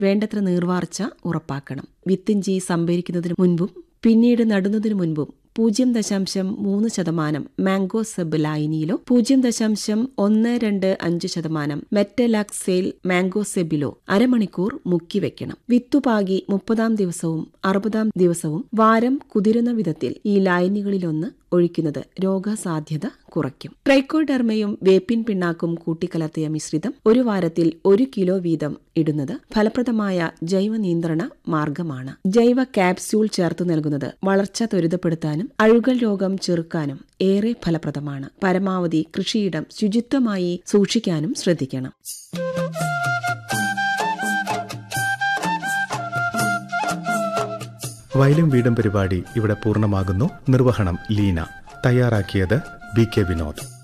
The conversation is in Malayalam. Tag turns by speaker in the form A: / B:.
A: വേണ്ടത്ര നീർവാർച്ച ഉറപ്പാക്കണം വിത്തിഞ്ചി സംഭരിക്കുന്നതിന് മുൻപും പിന്നീട് നടുന്നതിനു മുൻപും പൂജ്യം ദശാംശം മൂന്ന് ശതമാനം മാംഗോ സബ് ലായനിയിലോ പൂജ്യം ദശാംശം ഒന്ന് രണ്ട് അഞ്ച് ശതമാനം മെറ്റലാക്സെയിൽ മാംഗോ സെബിലോ അരമണിക്കൂർ മുക്കി വെക്കണം വിത്തുപാകി മുപ്പതാം ദിവസവും അറുപതാം ദിവസവും വാരം കുതിരുന്ന വിധത്തിൽ ഈ ലായനികളിലൊന്ന് ഒഴിക്കുന്നത് രോഗസാധ്യത കുറയ്ക്കും ട്രൈക്കോഡെർമയും വേപ്പിൻ പിണ്ണാക്കും കൂട്ടിക്കലർത്തിയ മിശ്രിതം ഒരു വാരത്തിൽ ഒരു കിലോ വീതം ഇടുന്നത് ഫലപ്രദമായ ജൈവ നിയന്ത്രണ മാർഗമാണ് ജൈവ കാപ്സ്യൂൾ ചേർത്ത് നൽകുന്നത് വളർച്ച ത്വരിതപ്പെടുത്താനും അഴുകൽ രോഗം ചെറുക്കാനും ഏറെ ഫലപ്രദമാണ് പരമാവധി കൃഷിയിടം ശുചിത്വമായി സൂക്ഷിക്കാനും ശ്രദ്ധിക്കണം
B: വയലും വീടും പരിപാടി ഇവിടെ പൂർണ്ണമാകുന്നു നിർവഹണം ലീന തയ്യാറാക്കിയത് ബി കെ വിനോദ്